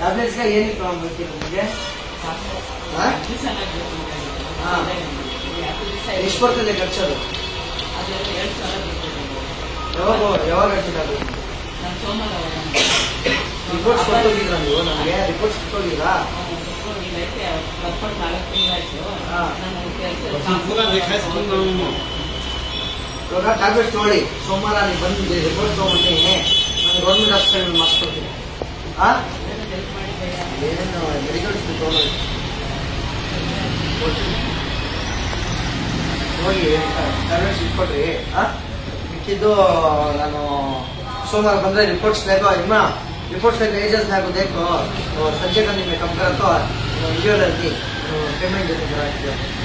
ಟ್ಯಾಬ್ಲೆಟ್ಸ್ಗೆ ಏನಿಗೆ ತಗೊಂಡ್ಬರ್ತೀರ ನಿಮಗೆ ಹಾ? ಹಾ. ಎಷ್ಟು ಬರ್ತದೆ ಖರ್ಚದು ಯಾವಾಗ ಯಾವಾಗ ಹೇಳ್ತೀರ ಅದು ರಿಪೋರ್ಟ್ಸ್ ಕೊಟ್ಟೋಗಿದ್ರ ನೀವು ನನಗೆ ರಿಪೋರ್ಟ್ಸ್ ಕೊಟ್ಟೋಗಿದ್ರಾ ಇವಾಗ ಟ್ಯಾಬ್ಲೆಟ್ಸ್ ತೊಗೊಳ್ಳಿ ಸೋಮವಾರ ನೀವು ಬಂದು ರಿಪೋರ್ಟ್ ತೊಗೊಂಡು ನಾನು ಗೌರ್ಮೆಂಟ್ ಹಾಸ್ಪಿಟಲ್ ಮಾಡಿಸ್ಕೊಡ್ತೀನಿ ಹಾ ಏನು ಮೆಡಿಕಲ್ಸ್ ತೊಗೊಂಡು ಹೋಗಿ ಟ್ಯಾಬ್ಲೆಟ್ಸ್ ಇಟ್ಕೊಡ್ರಿ ಹಾ ಮಿಕ್ಕಿದ್ದು ನಾನು ಸೋಮವಾರ ಬಂದ್ರೆ ರಿಪೋರ್ಟ್ಸ್ ಬೇಕೋ ಇಮ್ಮ रिपोर्ट से भेजा था को देखो और संजय गांधी में कम करा तो वीडियो लड़की पेमेंट देते करा